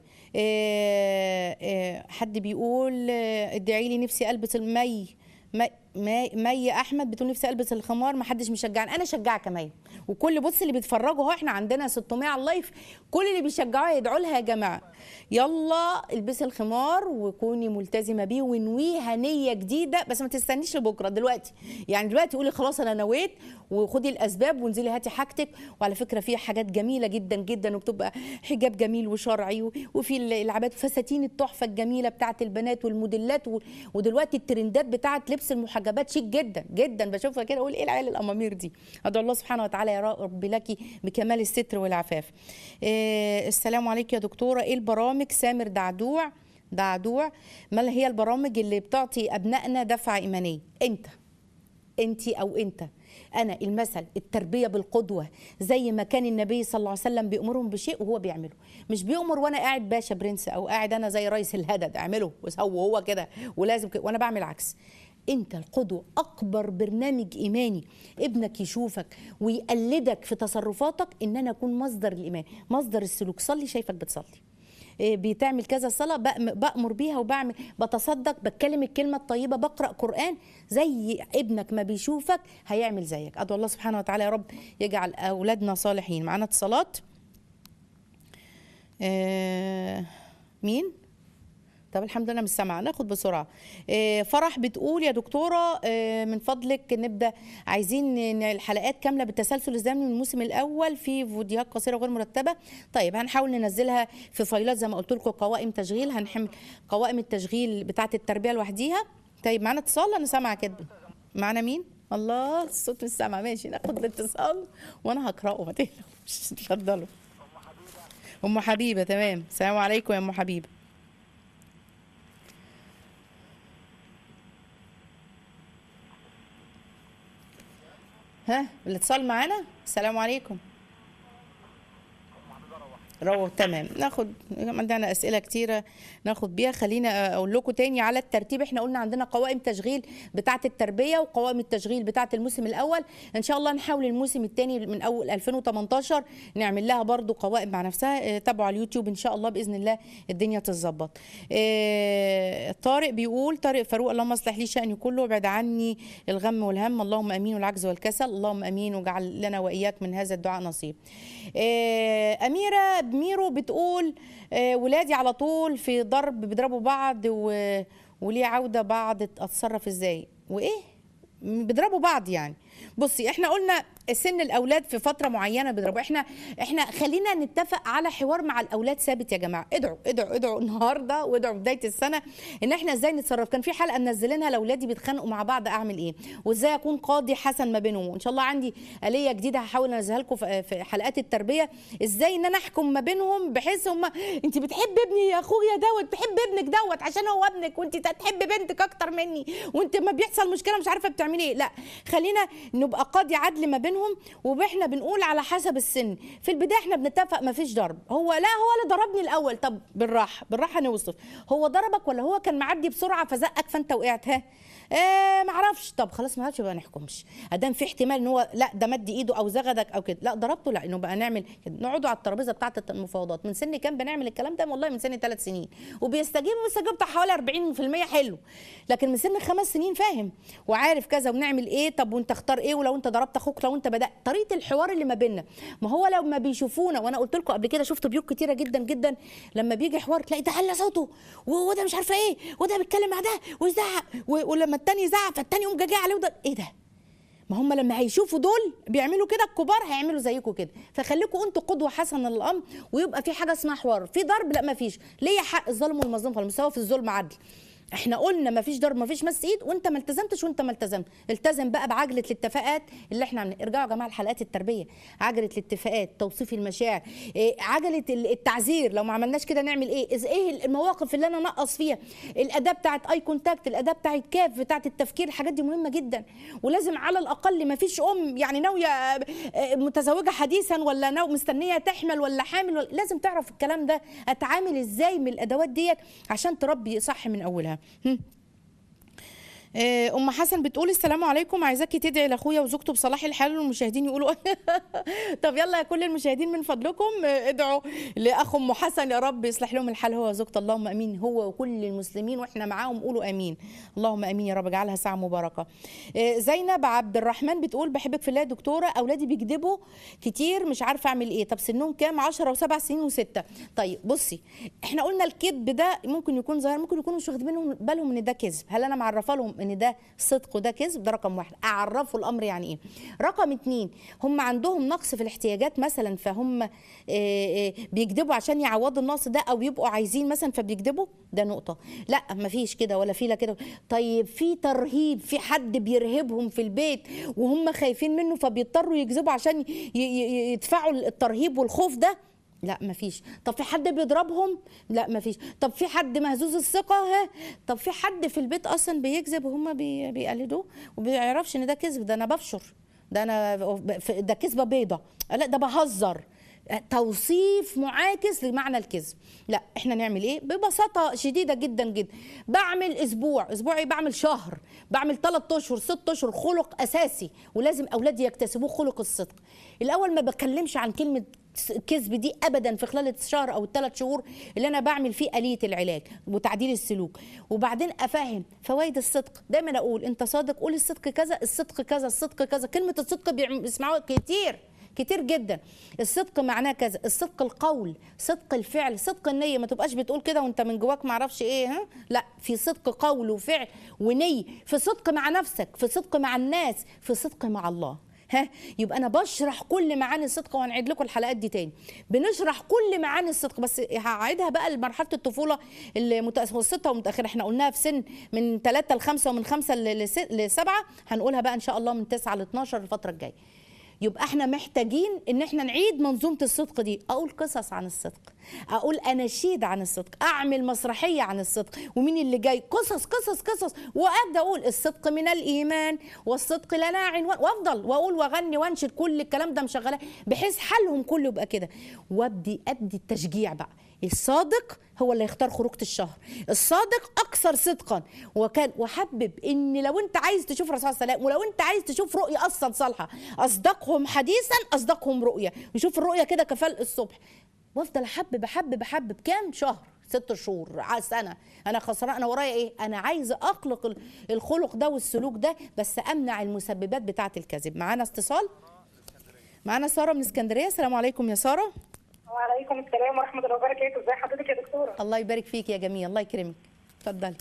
إيه إيه حد بيقول آه، ادعي لي نفسي البس المي مي مي, مي احمد بتقول نفسي البس الخمار ما حدش مشجعني انا اشجعك يا مي وكل بص اللي بيتفرجوا اهو احنا عندنا 600 على اللايف كل اللي بيشجعوها يدعوا لها يا جماعه يلا البسي الخمار وكوني ملتزمه بيه وانويها نيه جديده بس ما تستنيش لبكره دلوقتي يعني دلوقتي قولي خلاص انا نويت وخدي الاسباب وانزلي هاتي حاجتك وعلى فكره في حاجات جميله جدا جدا وبتبقى حجاب جميل وشرعي و- وفي العبات فساتين التحفه الجميله بتاعت البنات والموديلات و- ودلوقتي الترندات بتاعت لبس المحجبات شيك جدا جدا بشوفها كده اقول ايه العيال الامامير دي ادعو الله سبحانه وتعالى يا رب لك بكمال الستر والعفاف إيه السلام عليكم يا دكتوره ايه البرامج سامر دعدوع دعدوع ما هي البرامج اللي بتعطي ابنائنا دفعه ايمانيه انت انت او انت انا المثل التربيه بالقدوه زي ما كان النبي صلى الله عليه وسلم بيامرهم بشيء وهو بيعمله مش بيامر وانا قاعد باشا برنس او قاعد انا زي رئيس الهدد اعمله وسوي هو كده ولازم كده وانا بعمل عكس انت القدوه اكبر برنامج ايماني ابنك يشوفك ويقلدك في تصرفاتك ان انا اكون مصدر الايمان مصدر السلوك صلي شايفك بتصلي إيه بتعمل كذا صلاة بأم- بأمر بيها وبعمل بتصدق بتكلم الكلمة الطيبة بقرأ قرآن زي ابنك ما بيشوفك هيعمل زيك أدعو الله سبحانه وتعالى يا رب يجعل أولادنا صالحين معانا اتصالات آه مين؟ طب الحمد لله مش سامعه ناخد بسرعه آه، فرح بتقول يا دكتوره آه، من فضلك نبدا عايزين ن- الحلقات كامله بالتسلسل الزمني من الموسم الاول في فيديوهات قصيره غير مرتبه طيب هنحاول ننزلها في فايلات زي ما قلت لكم قوائم تشغيل هنحمل قوائم التشغيل بتاعه التربيه لوحديها طيب معانا اتصال انا سامعه كده معانا مين الله الصوت مش سامعه ماشي ناخد الاتصال وانا هقراه ما تقلقوش اتفضلوا ام حبيبه تمام السلام عليكم يا ام حبيبه ها الاتصال معانا السلام عليكم روح تمام ناخد عندنا اسئله كتيره ناخد بيها خلينا اقول لكم تاني على الترتيب احنا قلنا عندنا قوائم تشغيل بتاعه التربيه وقوائم التشغيل بتاعه الموسم الاول ان شاء الله نحاول الموسم الثاني من اول 2018 نعمل لها برضو قوائم مع نفسها اه، تابعوا على اليوتيوب ان شاء الله باذن الله الدنيا تتظبط اه، طارق بيقول طارق فاروق اللهم اصلح لي شاني كله وابعد عني الغم والهم اللهم امين والعجز والكسل اللهم امين واجعل لنا واياك من هذا الدعاء نصيب آه، اميره ميرو بتقول آه، ولادي على طول في ضرب بيضربوا بعض و... وليه عوده بعض اتصرف ازاي وايه بيضربوا بعض يعني بصي احنا قلنا سن الاولاد في فتره معينه بيضربوا احنا احنا خلينا نتفق على حوار مع الاولاد ثابت يا جماعه ادعوا ادعوا ادعوا النهارده وادعوا بدايه السنه ان احنا ازاي نتصرف كان في حلقه منزلينها لاولادي بيتخانقوا مع بعض اعمل ايه وازاي اكون قاضي حسن ما بينهم وان شاء الله عندي اليه جديده هحاول انزلها لكم في في حلقات التربيه ازاي ان انا احكم ما بينهم بحيث هم انت بتحب ابني يا اخويا دوت بحب ابنك دوت عشان هو ابنك وانت تحب بنتك اكتر مني وانت ما بيحصل مشكله مش عارفه بتعملي ايه لا خلينا نبقى قاضي عدل ما بينهم واحنا بنقول على حسب السن في البدايه احنا بنتفق ما فيش ضرب هو لا هو اللي ضربني الاول طب بالراحه بالراحه نوصف هو ضربك ولا هو كان معدي بسرعه فزقك فانت وقعت ها آه معرفش طب خلاص ما عادش بقى نحكمش ادام في احتمال ان هو لا ده مد ايده او زغدك او كده لا ضربته لا انه بقى نعمل كده نقعدوا على الترابيزه بتاعه المفاوضات من سن كام بنعمل الكلام ده والله من سن ثلاث سنين وبيستجيبوا بيستجيبوا بتاع حوالي 40% حلو لكن من سن خمس سنين فاهم وعارف كذا ونعمل ايه طب وانت اختار ايه ولو انت ضربت اخوك لو انت بدات طريقه الحوار اللي ما بيننا ما هو لو ما بيشوفونا وانا قلت لكم قبل كده شفت بيوت كتيره جدا جدا لما بيجي حوار تلاقي ده على صوته و- وده مش عارفه ايه وده بيتكلم مع ده ويزعق و- ولما التاني يزعق فالتاني يقوم جاي عليه وده ايه ده ما هم لما هيشوفوا دول بيعملوا كده الكبار هيعملوا زيكم كده فخليكم انتوا قدوه حسنه للامر ويبقى في حاجه اسمها حوار في ضرب لا ما فيش ليا حق الظالم والمظلوم فالمساواه في الظلم عدل احنا قلنا ما فيش ضرب ما فيش مس ايد وانت ما التزمتش وانت ما التزمت التزم بقى بعجله الاتفاقات اللي احنا عاملين ارجعوا يا جماعه لحلقات التربيه عجله الاتفاقات توصيف المشاعر إيه عجله ال- التعذير لو ما عملناش كده نعمل ايه إز ايه المواقف اللي انا نقص فيها الاداه بتاعت اي كونتاكت الاداه بتاعت كاف بتاعت التفكير الحاجات دي مهمه جدا ولازم على الاقل ما فيش ام يعني ناويه آه، آه، متزوجه حديثا ولا ناو مستنيه تحمل ولا حامل ولا لازم تعرف الكلام ده اتعامل ازاي من الادوات ديت عشان تربي صح من اولها هم. آه، ام حسن بتقول السلام عليكم عايزاكي تدعي لاخويا وزوجته بصلاح الحال والمشاهدين يقولوا طب يلا يا كل المشاهدين من فضلكم آه، ادعوا لاخ ام حسن يا رب يصلح لهم الحال هو وزوجته اللهم امين هو وكل المسلمين واحنا معاهم قولوا امين اللهم امين يا رب اجعلها ساعه مباركه آه، زينب عبد الرحمن بتقول بحبك في الله يا دكتوره اولادي بيكذبوا كتير مش عارفه اعمل ايه طب سنهم كام 10 وسبع سنين وسته طيب بصي احنا قلنا الكذب ده ممكن يكون ظاهر ممكن يكونوا مش واخدين منهم- بالهم ان ده كذب هل انا معرفه لهم ان ده صدق وده كذب ده رقم واحد اعرفوا الامر يعني ايه رقم اتنين هم عندهم نقص في الاحتياجات مثلا فهم آه، آه، بيكذبوا عشان يعوضوا النقص ده او يبقوا عايزين مثلا فبيكذبوا ده نقطه لا مفيش كده ولا في لا كده طيب في ترهيب في حد بيرهبهم في البيت وهم خايفين منه فبيضطروا يكذبوا عشان ي- ي- ي- يدفعوا الترهيب والخوف ده لا مفيش طب في حد بيضربهم لا مفيش طب في حد مهزوز الثقه ها طب في حد في البيت اصلا بيكذب وهم بي... بيقلدوه وبيعرفش ان ده كذب ده انا ببشر ده انا ده كذبه بيضه لا ده بهزر توصيف معاكس لمعنى الكذب لا احنا نعمل ايه ببساطه شديده جدا جدا بعمل اسبوع اسبوع ايه بعمل شهر بعمل ثلاث اشهر ست اشهر خلق اساسي ولازم اولادي يكتسبوه خلق الصدق الاول ما بتكلمش عن كلمه الكذب دي ابدا في خلال الشهر او الثلاث شهور اللي انا بعمل فيه اليه العلاج وتعديل السلوك وبعدين افهم فوائد الصدق دايما اقول انت صادق قول الصدق كذا الصدق كذا الصدق كذا كلمه الصدق بيسمعوها كتير كتير جدا الصدق معناه كذا الصدق القول صدق الفعل صدق النيه ما تبقاش بتقول كده وانت من جواك ما اعرفش ايه ها لا في صدق قول وفعل ونيه في صدق مع نفسك في صدق مع الناس في صدق مع الله ها يبقى انا بشرح كل معاني الصدق وهنعيد لكم الحلقات دي تاني بنشرح كل معاني الصدق بس هعيدها بقى لمرحله الطفوله المتوسطه والمتاخره احنا قلناها في سن من 3 ل 5 ومن 5 ل 7 هنقولها بقى ان شاء الله من 9 ل 12 الفتره الجايه يبقى احنا محتاجين ان احنا نعيد منظومه الصدق دي اقول قصص عن الصدق اقول اناشيد عن الصدق اعمل مسرحيه عن الصدق ومين اللي جاي قصص قصص قصص وابدا اقول الصدق من الايمان والصدق لنا عنوان وافضل واقول واغني وانشد كل الكلام ده مشغلاه بحيث حالهم كله يبقى كده وابدي ابدي التشجيع بقى الصادق هو اللي يختار خروجة الشهر الصادق أكثر صدقا وكان وحبب إن لو أنت عايز تشوف الرسول صلى الله عليه وسلم ولو أنت عايز تشوف رؤية أصلا صالحة أصدقهم حديثا أصدقهم رؤية وشوف الرؤية كده كفلق الصبح وافضل احبب احبب احبب كام شهر ست شهور سنه انا خسران انا ورايا ايه انا عايزه اخلق الخلق ده والسلوك ده بس امنع المسببات بتاعه الكذب معانا اتصال معانا ساره من اسكندريه السلام عليكم يا ساره وعليكم السلام ورحمه الله وبركاته ازي حضرتك يا دكتوره الله يبارك فيك يا جميل الله يكرمك اتفضلي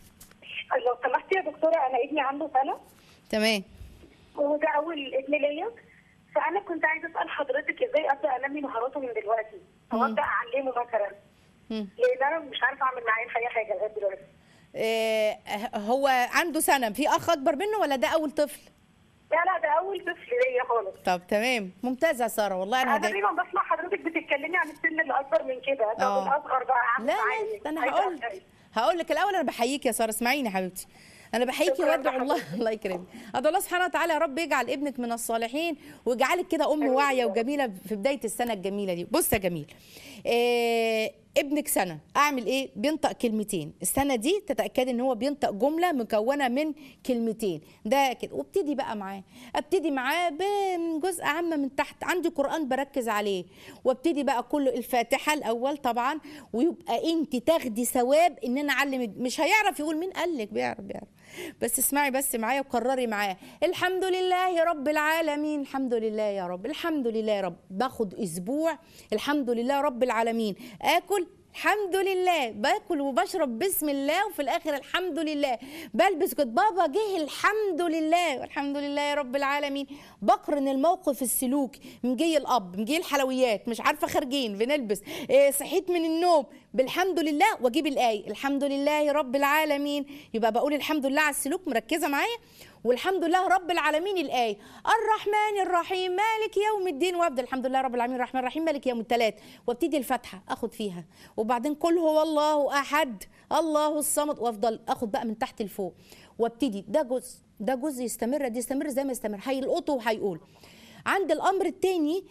لو سمحتي يا دكتوره انا ابني عنده سنه تمام وده اول ابن ليا فانا كنت عايزه اسال حضرتك ازاي ابدا انمي مهاراته من دلوقتي او ابدا اعلمه مثلا مم. لان انا مش عارفه اعمل معاه الحقيقه حاجه لغايه دلوقتي إيه هو عنده سنه في اخ اكبر منه ولا ده اول طفل لا لا ده اول طفل ليا خالص طب تمام ممتازه يا ساره والله انا انا هداك دايما بسمع حضرتك بتتكلمي عن السن اللي اكبر من كده آه. طب الاصغر بقى لا عامل لا ده انا هقول هقول لك الاول انا بحييك يا ساره اسمعيني يا حبيبتي انا بحييكي شكراً وادعو الله لحضرتك. الله يكرمك ادعو الله سبحانه وتعالى يا رب يجعل ابنك من الصالحين ويجعلك كده ام واعيه وجميله في بدايه السنه الجميله دي بص يا جميل إيه ابنك سنه اعمل ايه بينطق كلمتين السنه دي تتاكدي ان هو بينطق جمله مكونه من كلمتين ده كده وابتدي بقى معاه ابتدي معاه ب- من جزء عامه من تحت عندي قران بركز عليه وابتدي بقى كله الفاتحه الاول طبعا ويبقى انت تاخدي ثواب ان انا اعلم مش هيعرف يقول مين قال لك بيعرف بيعرف بس اسمعي بس معايا وكرري معايا الحمد لله رب العالمين الحمد لله يا رب الحمد لله يا رب باخد اسبوع الحمد لله رب العالمين اكل الحمد لله باكل وبشرب بسم الله وفي الاخر الحمد لله بلبس كنت بابا جه الحمد لله والحمد لله يا رب العالمين بقرن الموقف السلوكي مجي الاب مجي الحلويات مش عارفه خارجين بنلبس إيه صحيت من النوم بالحمد لله واجيب الايه الحمد لله رب العالمين يبقى بقول الحمد لله على السلوك مركزه معايا والحمد لله رب العالمين الآية الرحمن الرحيم مالك يوم الدين وابدا الحمد لله رب العالمين الرحمن الرحيم مالك يوم الثلاث وابتدي الفاتحة اخد فيها وبعدين قل هو الله احد الله الصمد وافضل اخد بقى من تحت لفوق وابتدي ده جزء ده جزء يستمر دي يستمر زي ما يستمر هيلقطه وهيقول عند الامر الثاني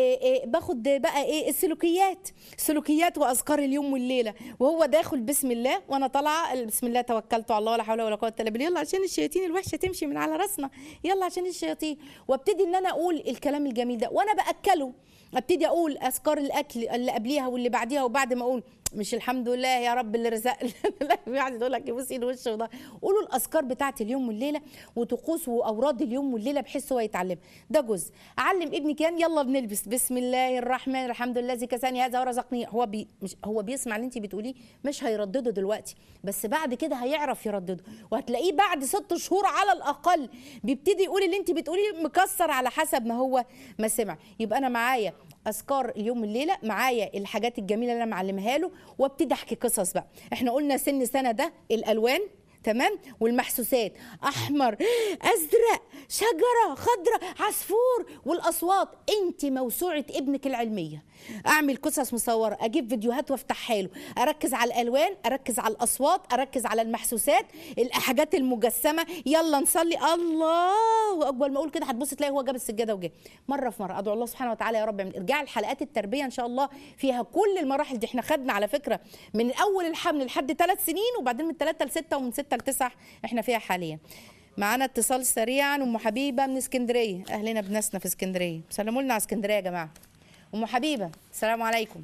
باخد بقى ايه السلوكيات سلوكيات واذكار اليوم والليله وهو داخل بسم الله وانا طالعه بسم الله توكلت على الله ولا حول ولا قوه الا بالله يلا عشان الشياطين الوحشه تمشي من على راسنا يلا عشان الشياطين وابتدي ان انا اقول الكلام الجميل ده وانا باكله ابتدي اقول اذكار الاكل اللي قبليها واللي بعديها وبعد ما اقول مش الحمد لله يا رب اللي رزق قاعد يقول لك يبص ايد وشه وده قولوا الاذكار بتاعت اليوم والليله وطقوس واوراد اليوم والليله بحيث هو يتعلم ده جزء علم ابني كان يلا بنلبس بسم الله الرحمن الحمد لله الذي كساني هذا ورزقني هو بي مش هو بيسمع اللي انت بتقوليه مش هيردده دلوقتي بس بعد كده هيعرف يردده وهتلاقيه بعد ست شهور على الاقل بيبتدي يقول اللي انت بتقوليه مكسر على حسب ما هو ما سمع يبقى انا معايا اذكار اليوم والليله معايا الحاجات الجميله اللي انا معلمها له وابتدي احكي قصص بقى احنا قلنا سن سنه ده الالوان تمام والمحسوسات احمر ازرق شجره خضراء عصفور والاصوات انت موسوعه ابنك العلميه اعمل قصص مصوره اجيب فيديوهات وافتحها له اركز على الالوان اركز على الاصوات اركز على المحسوسات الحاجات المجسمه يلا نصلي الله واول ما اقول كده هتبص تلاقي هو جاب السجاده وجه مره في مره ادعو الله سبحانه وتعالى يا رب من ارجاع لحلقات التربيه ان شاء الله فيها كل المراحل دي احنا خدنا على فكره من اول الحمل لحد ثلاث سنين وبعدين من ثلاثه لسته ومن سته لتسعه احنا فيها حاليا معانا اتصال سريعا ام حبيبه من اسكندريه اهلنا بناسنا في اسكندريه سلموا لنا على اسكندريه يا جماعه ام حبيبه السلام عليكم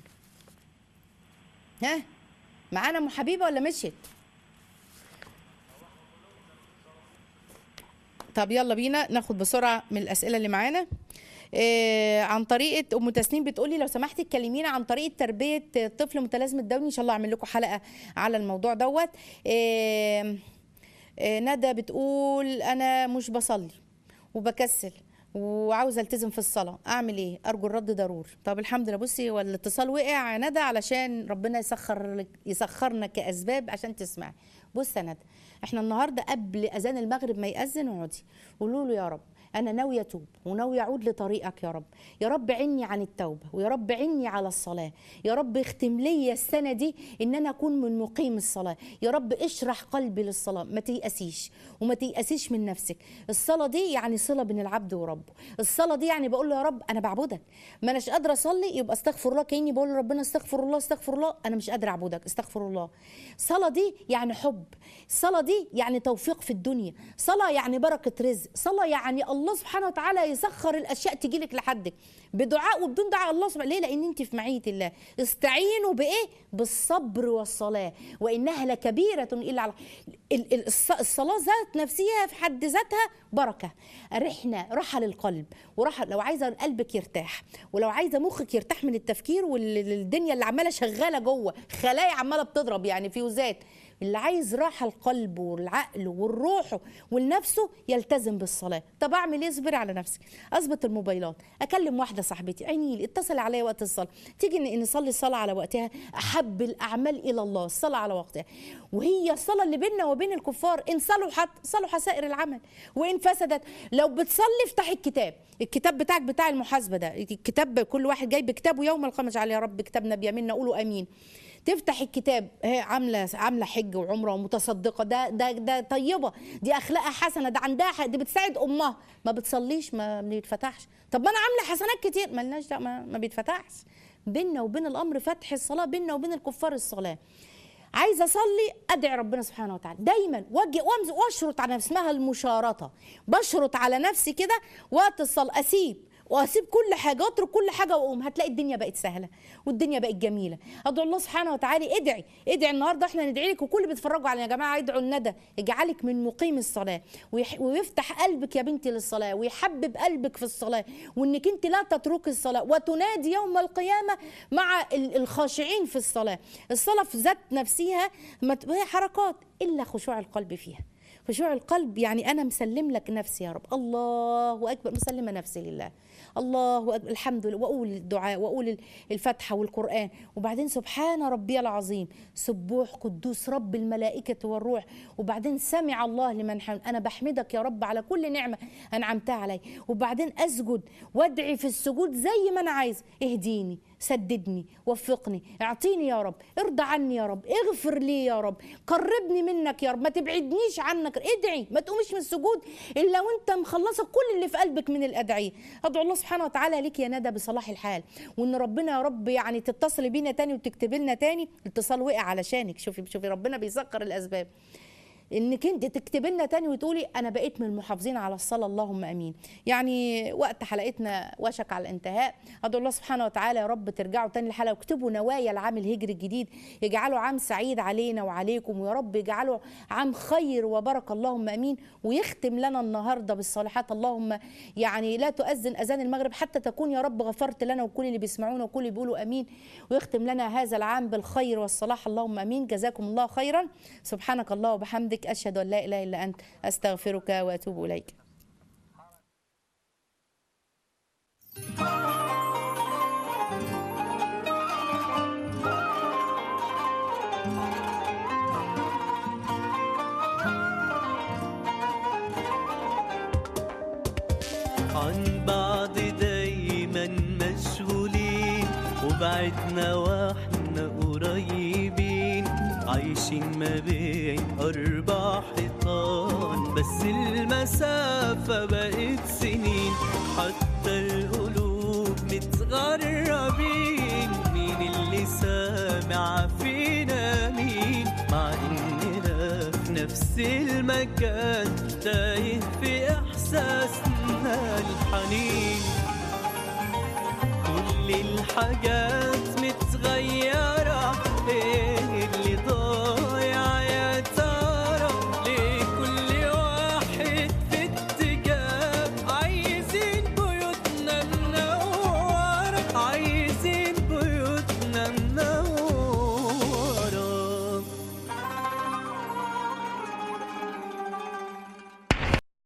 ها معانا ام حبيبه ولا مشيت طب يلا بينا ناخد بسرعه من الاسئله اللي معانا آه عن طريقه ام تسنيم بتقولي لو سمحتي تكلمينا عن طريقه تربيه طفل متلازمه داون ان شاء الله اعمل لكم حلقه على الموضوع دوت آه آه ندى بتقول انا مش بصلي وبكسل وعاوزه التزم في الصلاه اعمل ايه ارجو الرد ضروري طب الحمد لله بصي هو الاتصال وقع يا ندى علشان ربنا يسخر لك يسخرنا كاسباب عشان تسمعي بص يا ندى احنا النهارده قبل اذان المغرب ما ياذن اقعدي قولوا له يا رب انا ناويه اتوب وناويه اعود لطريقك يا رب يا رب عني عن التوبه ويا رب عني على الصلاه يا رب اختم لي السنه دي ان انا اكون من مقيم الصلاه يا رب اشرح قلبي للصلاه ما تيأسيش وما تيأسيش من نفسك الصلاه دي يعني صله بين العبد وربه الصلاه دي يعني بقول له يا رب انا بعبدك ما اناش قادره اصلي يبقى استغفر الله كاني بقول لربنا استغفر الله استغفر الله انا مش قادره اعبدك استغفر الله الصلاه دي يعني حب الصلاه دي يعني توفيق في الدنيا صلاه يعني بركه رزق صلاه يعني الله سبحانه وتعالى يسخر الاشياء تجي لك لحدك بدعاء وبدون دعاء الله سبحانه ليه لان انت في معيه الله استعينوا بايه بالصبر والصلاه وانها لكبيره الا على الصلاه ذات نفسها في حد ذاتها بركه رحنا راحه للقلب وراحه لو عايزه قلبك يرتاح ولو عايزه مخك يرتاح من التفكير والدنيا اللي عماله شغاله جوه خلايا عماله بتضرب يعني فيوزات اللي عايز راحه القلب والعقل والروح والنفسه يلتزم بالصلاه طب اعمل ايه اصبري على نفسك اظبط الموبايلات اكلم واحده صاحبتي عيني لي اتصل عليا وقت الصلاه تيجي نصلي الصلاه على وقتها احب الاعمال الى الله الصلاه على وقتها وهي الصلاه اللي بيننا وبين الكفار ان صلحت صلح سائر العمل وان فسدت لو بتصلي افتحي الكتاب الكتاب بتاعك بتاع المحاسبه ده الكتاب كل واحد جايب كتابه يوم القيامه اجعل يا رب كتابنا بيميننا قولوا امين تفتح الكتاب هي عامله عامله حج وعمره ومتصدقه ده ده ده طيبه دي اخلاقها حسنه ده عندها حق دي بتساعد امها ما بتصليش ما بيتفتحش طب ما انا عامله حسنات كتير ملناش دعوه ما, ما بيتفتحش بيننا وبين الامر فتح الصلاه بيننا وبين الكفار الصلاه عايزه اصلي ادعي ربنا سبحانه وتعالى دايما واجي وامز واشرط على نفسي اسمها المشارطه بشرط على نفسي كده وقت الصلاه اسيب واسيب كل حاجه اترك كل حاجه واقوم هتلاقي الدنيا بقت سهله والدنيا بقت جميله ادعو الله سبحانه وتعالى ادعي ادعي النهارده احنا ندعي لك وكل اللي بيتفرجوا علينا يا جماعه ادعوا الندى اجعلك من مقيم الصلاه ويح- ويفتح قلبك يا بنتي للصلاه ويحبب قلبك في الصلاه وانك انت لا تتركي الصلاه وتنادي يوم القيامه مع ال- الخاشعين في الصلاه الصلاه في ذات نفسها ما ت- هي حركات الا خشوع القلب فيها خشوع القلب يعني انا مسلم لك نفسي يا رب الله اكبر مسلمه نفسي لله الله اكبر الحمد لله واقول الدعاء واقول الفاتحه والقران وبعدين سبحان ربي العظيم سبوح قدوس رب الملائكه والروح وبعدين سمع الله لمن حمد انا بحمدك يا رب على كل نعمه انعمتها علي وبعدين اسجد وادعي في السجود زي ما انا عايز اهديني سددني وفقني اعطيني يا رب ارضى عني يا رب اغفر لي يا رب قربني منك يا رب ما تبعدنيش عنك ادعي ما تقومش من السجود الا وانت مخلصه كل اللي في قلبك من الادعيه ادعو الله سبحانه وتعالى لك يا ندى بصلاح الحال وان ربنا يا رب يعني تتصلي بينا تاني وتكتبي لنا تاني الاتصال وقع علشانك شوفي شوفي ربنا بيسخر الاسباب انك انت تكتبي لنا تاني وتقولي انا بقيت من المحافظين على الصلاه اللهم امين يعني وقت حلقتنا وشك على الانتهاء ادعو الله سبحانه وتعالى يا رب ترجعوا تاني الحلقه واكتبوا نوايا العام الهجري الجديد يجعله عام سعيد علينا وعليكم ويا رب يجعله عام خير وبركه اللهم امين ويختم لنا النهارده بالصالحات اللهم يعني لا تؤذن اذان المغرب حتى تكون يا رب غفرت لنا وكل اللي بيسمعونا وكل اللي بيقولوا امين ويختم لنا هذا العام بالخير والصلاح اللهم امين جزاكم الله خيرا سبحانك الله وبحمدك اشهد ان لا اله الا انت استغفرك واتوب اليك عن بعض دايما مشغولين وبعدنا واحنا قريبين عايشين ما بين أربع حيطان بس المسافة بقت سنين حتى القلوب متغربين مين اللي سامع فينا مين مع إننا في نفس المكان تايه في إحساسنا الحنين كل الحاجات متغيرة إيه